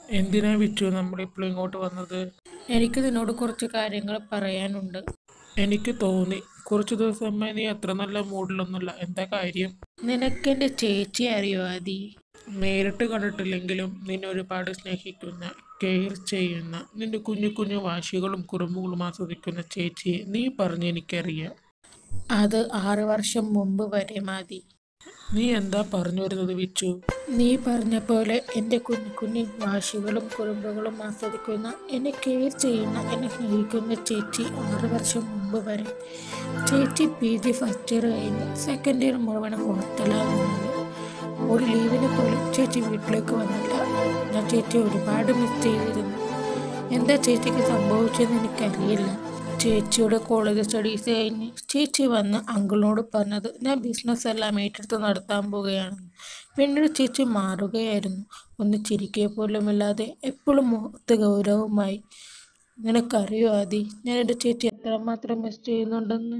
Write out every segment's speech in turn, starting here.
എന്തിനാ വിച്ചു നമ്മളിപ്പോൾ ഇങ്ങോട്ട് വന്നത് എനിക്ക് നിന്നോട് കുറച്ച് കാര്യങ്ങൾ പറയാനുണ്ട് എനിക്ക് തോന്നി കുറച്ച് ദിവസമായി നീ അത്ര നല്ല മൂഡിലൊന്നുമില്ല എന്താ കാര്യം നിനക്കെൻ്റെ ചേച്ചി അറിയോ ആദി നേരിട്ട് കണ്ടിട്ടില്ലെങ്കിലും നിന്നെ ഒരുപാട് സ്നേഹിക്കുന്ന കെയർ ചെയ്യുന്ന നിന്റെ കുഞ്ഞു കുഞ്ഞു വാശികളും കുറുമ്പുകളും ആസ്വദിക്കുന്ന ചേച്ചിയെ നീ പറഞ്ഞ് എനിക്കറിയാം അത് ആറ് വർഷം മുമ്പ് വരെ മതി നീ എന്താ പറഞ്ഞു വരുന്നത് വിച്ചു നീ പറഞ്ഞ പോലെ എൻ്റെ കുഞ്ഞു കുഞ്ഞു വാശികളും കുറുമ്പുകളും ആസ്വദിക്കുന്ന എന്നെ കെയർ ചെയ്യുന്ന എന്നെ സ്നേഹിക്കുന്ന ചേച്ചി ആറ് വർഷം മുമ്പ് വരെ ചേച്ചി പി ജി ഫസ്റ്റ് ഇയർ കഴിഞ്ഞ് സെക്കൻഡ് ഇയർ മുഴുവൻ ഹോസ്റ്റലാണ് ഒരു ലീവിന് പോലും ചേച്ചി വീട്ടിലേക്ക് വന്നില്ല ഞാൻ ചേച്ചി ഒരുപാട് മിസ് ചെയ്തിരുന്നു എന്താ ചേച്ചിക്ക് സംഭവിച്ചതെന്ന് എനിക്കറിയില്ല ചേച്ചിയുടെ കോളേജ് സ്റ്റഡീസ് കഴിഞ്ഞ് ചേച്ചി വന്ന് അങ്കിളിനോട് പറഞ്ഞത് ഞാൻ ബിസിനസ് എല്ലാം ഏറ്റെടുത്ത് നടത്താൻ പോവുകയാണെന്ന് പിന്നീട് ചേച്ചി മാറുകയായിരുന്നു ഒന്ന് ചിരിക്കുക പോലുമില്ലാതെ എപ്പോഴും മുഖത്ത് ഗൗരവമായി നിനക്കറിയോ ആദി ഞാൻ എൻ്റെ ചേച്ചി എത്രമാത്രം മിസ് ചെയ്യുന്നുണ്ടെന്ന്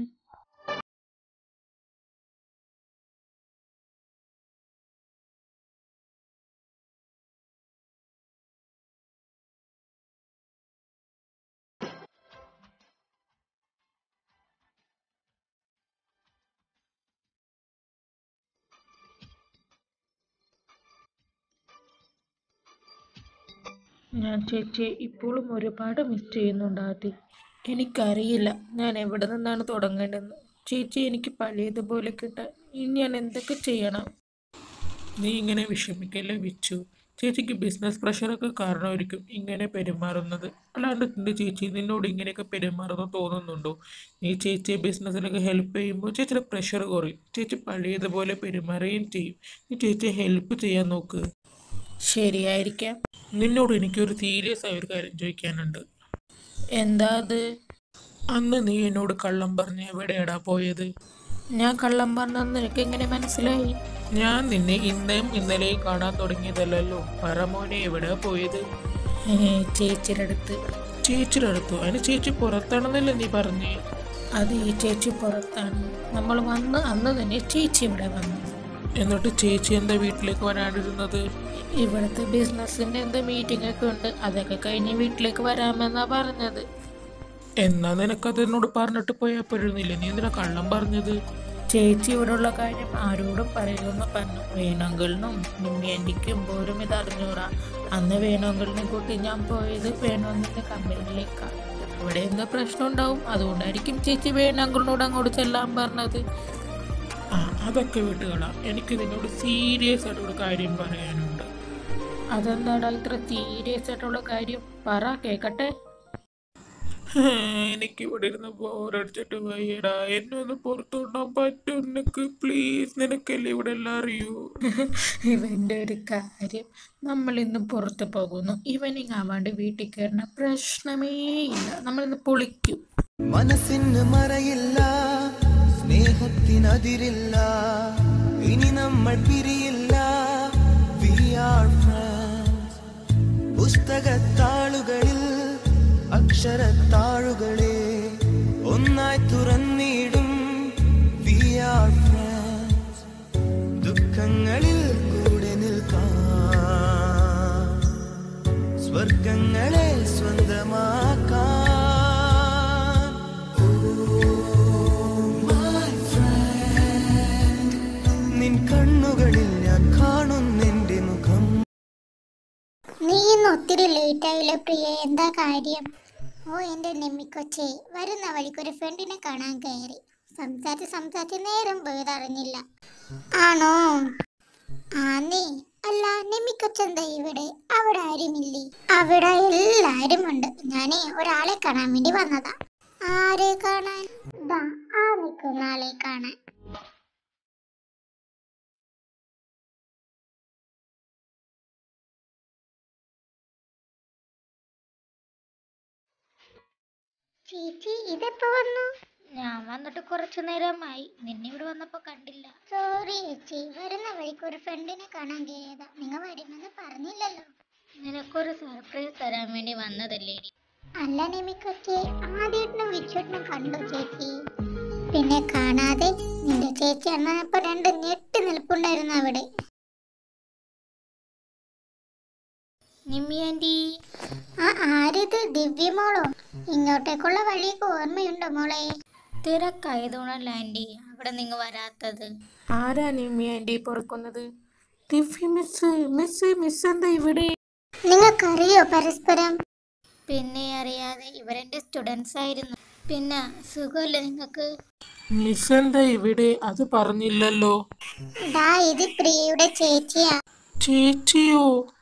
ഞാൻ ചേച്ചിയെ ഇപ്പോഴും ഒരുപാട് മിസ് ചെയ്യുന്നുണ്ട് ആദി എനിക്കറിയില്ല ഞാൻ എവിടെ നിന്നാണ് തുടങ്ങേണ്ടതെന്ന് ചേച്ചി എനിക്ക് പഴയതുപോലെ കിട്ടാൻ ഇനി ഞാൻ എന്തൊക്കെ ചെയ്യണം നീ ഇങ്ങനെ വിഷമിക്കല്ലേ വിച്ചു ചേച്ചിക്ക് ബിസിനസ് പ്രഷറൊക്കെ കാരണമായിരിക്കും ഇങ്ങനെ പെരുമാറുന്നത് അല്ലാണ്ട് നിന്റെ ചേച്ചി നിന്നോട് ഇങ്ങനെയൊക്കെ പെരുമാറുന്നു തോന്നുന്നുണ്ടോ നീ ചേച്ചിയെ ബിസിനസ്സിലൊക്കെ ഹെൽപ്പ് ചെയ്യുമ്പോൾ ചേച്ചിയുടെ പ്രഷർ കുറയും ചേച്ചി പഴയതുപോലെ പെരുമാറുകയും ചെയ്യും നീ ചേച്ചിയെ ഹെൽപ്പ് ചെയ്യാൻ നോക്ക് ശരിയായിരിക്കാം നിന്നോട് എനിക്കൊരു സീരിയസ് ആയ ഒരു കാര്യം ചോദിക്കാനുണ്ട് എന്താ അത് അന്ന് നീ എന്നോട് കള്ളം പറഞ്ഞ് എവിടെയാടാ പോയത് ഞാൻ കള്ളം പറഞ്ഞതെന്ന് നിനക്ക് എങ്ങനെ മനസ്സിലായി ഞാൻ നിന്നെ ഇന്നേം ഇന്നലെയും കാണാൻ തുടങ്ങിയതല്ലല്ലോ പറമോനെ എവിടെയാ പോയത് ഏ, ചേച്ചിയുടെ അടുത്ത് ചേച്ചിയുടെ അടുത്തു അതിന് ചേച്ചി പുറത്താണെന്നല്ലേ നീ പറഞ്ഞേ അത് ഈ ചേച്ചി പുറത്താണ് നമ്മൾ വന്ന് അന്ന് തന്നെ ചേച്ചി ഇവിടെ വന്നു എന്നിട്ട് ചേച്ചി എന്താ വീട്ടിലേക്ക് വരാണ്ടിരുന്നത് ഇവിടുത്തെ ബിസിനസ്സിന്റെ എന്തോ മീറ്റിംഗ് ഒക്കെ ഉണ്ട് അതൊക്കെ കഴിഞ്ഞ് വീട്ടിലേക്ക് വരാമെന്നാ പറഞ്ഞത് എന്നാ നിനക്കത് എന്നോട് പറഞ്ഞിട്ട് പോയാൽ പോരുന്നില്ല നീ എന്തിനാ കള്ളം പറഞ്ഞത് ചേച്ചി ഇവിടെയുള്ള കാര്യം ആരോടും പറയുമെന്ന് പറഞ്ഞു വേണുങ്കളിനും നിമ്മി ആൻറ്റിക്കും പോലും ഇത് അറിഞ്ഞൂറാ അന്ന് വേണുങ്കളിനെ കൂട്ടി ഞാൻ പോയത് വേണുവിൻ്റെ കമ്പനിയിലേക്കാണ് ഇവിടെ എന്തോ പ്രശ്നം ഉണ്ടാവും അതുകൊണ്ടായിരിക്കും ചേച്ചി വേണുങ്കളിനോട് അങ്ങോട്ട് ചെല്ലാൻ പറഞ്ഞത് ആ അതൊക്കെ വിട്ടുകളാം എനിക്ക് നിന്നോട് സീരിയസ് ആയിട്ടൊരു കാര്യം പറയാനുണ്ട് അതെന്താടാ ഇത്ര സീരിയസ് ആയിട്ടുള്ള കാര്യം പറ കേക്കട്ടെ എനിക്ക് ഇവിടെ ഇരുന്ന് ബോറടിച്ചിട്ട് വയ്യടാ എന്നെ ഒന്ന് പുറത്തുകൊണ്ടാൻ പറ്റും നിനക്ക് പ്ലീസ് നിനക്കല്ലേ ഇവിടെ എല്ലാം അറിയൂ ഇവന്റെ ഒരു കാര്യം നമ്മൾ ഇന്ന് പുറത്ത് പോകുന്നു ഇവനിങ് ആവാണ്ട് വീട്ടിൽ കയറുന്ന പ്രശ്നമേ ഇല്ല നമ്മളിന്ന് പൊളിക്കും മനസ്സിന് മറയില്ല സ്നേഹത്തിനതിരില്ല ഇനി നമ്മൾ പിരിയില്ല We are friends. പുസ്തകത്താളുകളിൽ അക്ഷരത്താളുകളെ ഒന്നായി തുറന്നിടും We are friends. ദുഃഖങ്ങളിൽ കൂടെ നിൽക്കാം സ്വർഗങ്ങളെ സ്വന്തമാക്കാൻ My friend. നിൻ കണ്ണുകളിൽ ഞാൻ കാണുന്നെന്റെ മുഖം നീ ഇന്ന് ഒത്തിരി ലേറ്റ് ആയില്ല പ്രിയ എന്താ കാര്യം ഓ എൻ്റെ നെമ്മിക്കൊച്ചേ വരുന്ന വഴിക്ക് ഒരു ഫ്രണ്ടിനെ കാണാൻ കയറി സംസാരിച്ച് സംസാരിച്ച് നേരം പോയതറിഞ്ഞില്ല ആണോ ആ നീ അല്ല നെമ്മിക്കൊച്ചെന്താ ഇവിടെ അവിടെ ആരുമില്ലേ അവിടെ എല്ലാരും ഉണ്ട് ഞാനേ ഒരാളെ കാണാൻ വേണ്ടി വന്നതാ ആരെ കാണാൻ ദാ ആ നിൽക്കുന്ന ആളെ കാണാൻ ചേച്ചി ഇതെപ്പോ വന്നു ഞാൻ വന്നിട്ട് കുറച്ചു നേരമായി നിന്നെ ഇവിടെ വന്നപ്പോ കണ്ടില്ല സോറി ചേച്ചി വരുന്ന വഴിക്ക് ഒരു ഫ്രണ്ടിനെ കാണാൻ കയറിയതാ നിങ്ങൾ വരുമെന്ന് പറഞ്ഞില്ലല്ലോ നിനക്കൊരു സർപ്രൈസ് തരാൻ വേണ്ടി വന്നതല്ലേടി അല്ല നിമിക്കൊക്കെ ആദ്യമായിട്ടും വിച്ചോട്ടിനും കണ്ടു ചേച്ചി പിന്നെ കാണാതെ നിന്റെ ചേച്ചി അന്നപ്പോ രണ്ട് ഞെട്ടി നിൽപ്പുണ്ടായിരുന്നു അവിടെ നിമ്മി ആൻറ്റി ആ ആരിത് ദിവ്യമോളോ ഇങ്ങോട്ടേക്കുള്ള വഴിയൊക്കെ ഓർമ്മയുണ്ടോ മോളെ തിരക്കായതുകൊണ്ടല്ല ആൻറ്റി അവിടെ നിങ്ങൾ വരാത്തത് ആരാ നിമ്മി ആൻറ്റി പുറക്കുന്നത് ദിവ്യ മിസ് മിസ് മിസ് എന്താ ഇവിടെ നിങ്ങൾക്കറിയോ പരസ്പരം പിന്നെ അറിയാതെ ഇവരെൻ്റെ സ്റ്റുഡൻസ് ആയിരുന്നു പിന്നെ സുഖമല്ലേ നിങ്ങൾക്ക് മിസ് എന്താ ഇവിടെ അത് പറഞ്ഞില്ലല്ലോ ദാ ഇത് പ്രിയയുടെ ചേച്ചിയാ ചേച്ചിയോ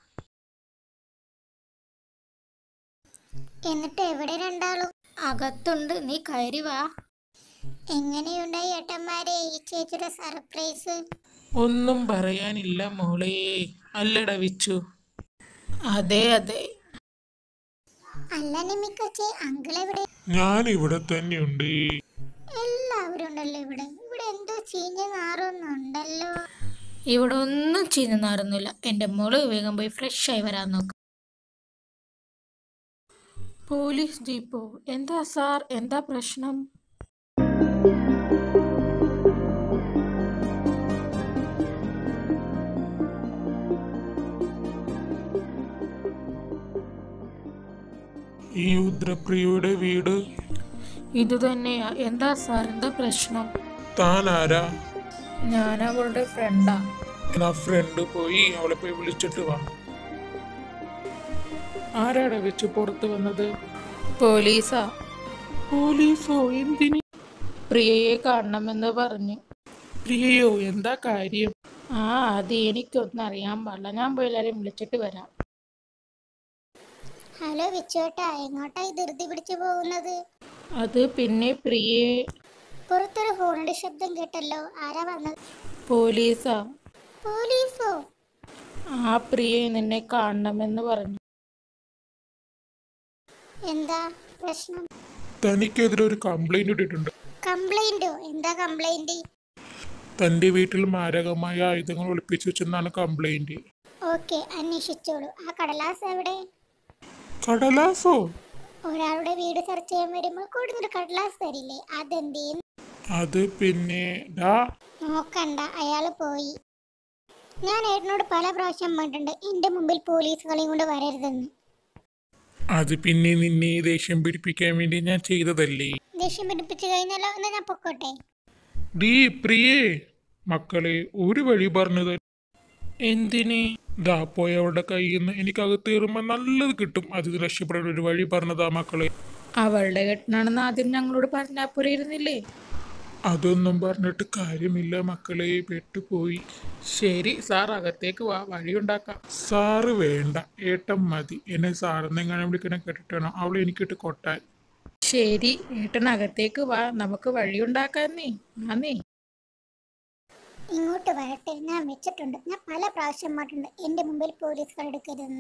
എന്നിട്ട് എവിടെ രണ്ടാളും അകത്തുണ്ട് നീ കയറി വാ എങ്ങനെയുണ്ടായി ഏട്ടന്മാരെ ഈ ചേച്ചിയുടെ സർപ്രൈസ് ഒന്നും പറയാനില്ല മോളെ അല്ലട വിച്ചു അതെ അതെ അല്ല നിമിക്കച്ചേ അങ്കിൾ എവിടെ ഞാൻ ഇവിടെ തന്നെയുണ്ട് എല്ലാവരും ഉണ്ടല്ലോ ഇവിടെ ഇവിടെ എന്തോ ചീഞ്ഞ നാറൊന്നുണ്ടല്ലോ ഇവിടെ ഒന്നും ചീഞ്ഞു നാറുന്നില്ല എൻ്റെ മോള് വേഗം പോയി ഫ്രഷ് ആയി വരാൻ നോക്ക് പോലീസ് ജീപ്പോ എന്താ സാർ എന്താ പ്രശ്നം ഈ ഉദ്രപ്രിയയുടെ വീട് ഇത് തന്നെയാ എന്താ സാർ എന്താ പ്രശ്നം താൻ ആരാ ഞാൻ അവളുടെ ഫ്രണ്ടാ എന്നാ ഫ്രണ്ട് പോയി അവളെ പോയി വിളിച്ചിട്ട് വാ ആരാടാ വെച്ച് പുറത്ത് വന്നത് പോലീസാ പോലീസോ എന്തിന് പ്രിയയെ കാണണമെന്ന് പറഞ്ഞു പ്രിയയോ എന്താ കാര്യം ആ അത് എനിക്കൊന്നും അറിയാൻ പാടില്ല ഞാൻ പോയി എല്ലാവരെയും വിളിച്ചിട്ട് വരാം ഹലോ വിച്ചോട്ടാ എങ്ങോട്ടാ ഈ ധൃതി പിടിച്ചു പോകുന്നത് അത് പിന്നെ പ്രിയയെ പുറത്തൊരു ഹോണിന്റെ ശബ്ദം കേട്ടല്ലോ ആരാ വന്നത് പോലീസാ പോലീസോ ആ പ്രിയയെ നിന്നെ കാണണമെന്ന് പറഞ്ഞു എന്താ പ്രശ്നം തനിക്കെതിരെ ഒരു കംപ്ലൈന്റ് ഇട്ടിട്ടുണ്ട് കംപ്ലൈന്റോ എന്താ കംപ്ലൈന്റ് തന്റെ വീട്ടിൽ മാരകമായ ആയുധങ്ങൾ ഒളിപ്പിച്ചു വെച്ചെന്നാണ് കംപ്ലൈന്റ് ഓക്കെ അന്വേഷിച്ചോളൂ ആ കടലാസ് എവിടെ കടലാസോ ഒരാളുടെ വീട് സെർച്ച് ചെയ്യാൻ വരുമ്പോൾ കൂടുതൽ കടലാസ് തരില്ലേ അതെന്തേ അത് പിന്നെ ഡാ നോക്കണ്ട അയാള് പോയി ഞാൻ ഏട്ടനോട് പല പ്രാവശ്യം പറഞ്ഞിട്ടുണ്ട് എന്റെ മുമ്പിൽ പോലീസുകളെയും കൊണ്ട് വരരുതെന്ന് അത് പിന്നെ നിന്നെ ദേഷ്യം പിടിപ്പിക്കാൻ വേണ്ടി ഞാൻ ചെയ്തതല്ലേ ദേഷ്യം പിടിപ്പിച്ചു കഴിഞ്ഞാലോ എന്നാ ഞാൻ പൊക്കോട്ടെ ഡീ പ്രിയേ മക്കളെ ഒരു വഴി പറഞ്ഞത് എന്തിന് ദാ പോയവളുടെ കയ്യിൽ നിന്ന് എനിക്ക് അകത്ത് കയറുമ്പോൾ നല്ലത് കിട്ടും അതിൽ രക്ഷപ്പെടാൻ ഒരു വഴി പറഞ്ഞതാ മക്കളെ അവളുടെ കെട്ടനാണെന്ന് ആദ്യം ഞങ്ങളോട് പറഞ്ഞാൽ പോലെ ഇരുന്നില്ലേ അതൊന്നും പറഞ്ഞിട്ട് കാര്യമില്ല മക്കളെ പെട്ടുപോയി ശരി സാർ അകത്തേക്ക് വാ വഴിയുണ്ടാക്കാം സാറ് വേണ്ട ഏട്ടൻ മതി എന്നെ സാറെന്നെങ്ങനെ വിളിക്കണം കേട്ടിട്ടാണോ അവൾ എനിക്കിട്ട് കൊട്ടാൻ ശരി ഏട്ടനകത്തേക്ക് വാ നമുക്ക് വഴിയുണ്ടാക്കാന്നേ ആന്നേ ഇങ്ങോട്ട് വരട്ടെ ഞാൻ വെച്ചിട്ടുണ്ട് ഞാൻ പല പ്രാവശ്യം പറഞ്ഞിട്ടുണ്ട് എന്റെ മുമ്പിൽ പോലീസുകൾ എടുക്കരുതെന്ന്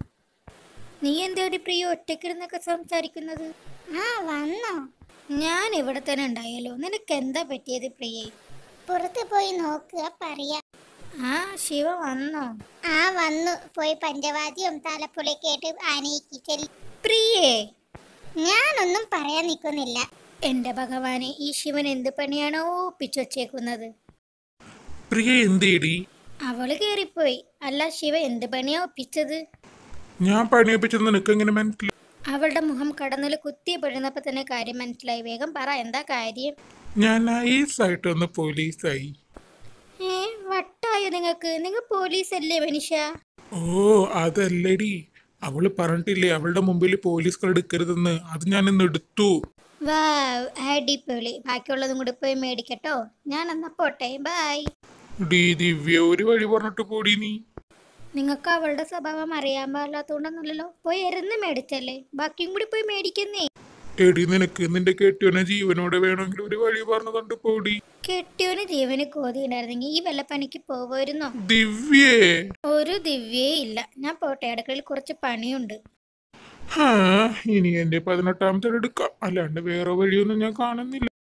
നീ എന്തേടി പ്രിയ ഒറ്റക്കിരുന്നൊക്കെ സംസാരിക്കുന്നത് ആ വന്നോ ഞാൻ ഇവിടെ തന്നെ ഉണ്ടായല്ലോ നിനക്ക് എന്താ പറ്റിയത് പ്രിയെ പുറത്ത് പോയി നോക്കുക പറയാ ആ ശിവ വന്നോ ആ വന്നു പോയി പഞ്ചവാദ്യവും താലപ്പൊലിയൊക്കെ ആയിട്ട് ആനയിക്ക് ചെല്ലി പ്രിയേ ഞാനൊന്നും പറയാൻ നിൽക്കുന്നില്ല എന്റെ ഭഗവാനെ ഈ ശിവൻ എന്ത് പണിയാണോ ഒപ്പിച്ചു വച്ചേക്കുന്നത് പ്രിയ എന്തേടി അവള് കേറിപ്പോയി അല്ല ശിവ എന്ത് പണിയാ ഒപ്പിച്ചത് ഞാൻ പണിയൊപ്പിച്ചത് നിനക്ക് എങ്ങനെ മനസ്സിലായി അവളുടെ മുഖം കടന്നിൽ കുത്തിയ പെഴുന്നപ്പോ തന്നെ കാര്യം മനസ്സിലായി വേഗം പറ എന്താ കാര്യം ഞാൻ നൈസായിട്ടൊന്ന് പോലീസായി ഏ വട്ടായോ നിങ്ങക്ക് നിങ്ങൾ പോലീസ് അല്ലേ മനുഷ്യ ഓ അതല്ലടി അവള് പറഞ്ഞിട്ടില്ലേ അവളുടെ മുമ്പിൽ പോലീസുകൾ എടുക്കരുതെന്ന് അത് ഞാൻ ഇന്ന് എടുത്തു വാ അടിപൊളി ബാക്കിയുള്ളതും കൂടി പോയി മേടിക്കട്ടോ ഞാൻ എന്നാ പോട്ടെ ബൈ ഡീ ദിവ്യ ഒരു വഴി പറഞ്ഞിട്ട് പോടി നീ നിങ്ങൾക്ക് അവളുടെ സ്വഭാവം അറിയാൻ പാടില്ലാത്തോണ്ടൊന്നുമല്ലല്ലോ പോയി എരുന്ന് മേടിച്ചല്ലേ ബാക്കിയും കൂടി പോയി മേടിക്കുന്നേ എടി നിനക്ക് നിന്റെ കെട്ടിയോനെ ജീവനോടെ വേണമെങ്കിൽ ഒരു വഴി പറഞ്ഞു കണ്ടു പോടി കെട്ടിയോന് ജീവന് കോതിയുണ്ടായിരുന്നെങ്കിൽ ഈ വല്ല പണിക്ക് പോവായിരുന്നോ ദിവ്യേ ഒരു ദിവ്യേ ഇല്ല ഞാൻ പോട്ടെ അടുക്കളയിൽ കുറച്ച് പണിയുണ്ട് ഹാ ഇനി എന്റെ പതിനെട്ടാമത്തെ എടുക്കാം അല്ലാണ്ട് വേറെ വഴിയൊന്നും ഞാൻ കാണുന്നില്ല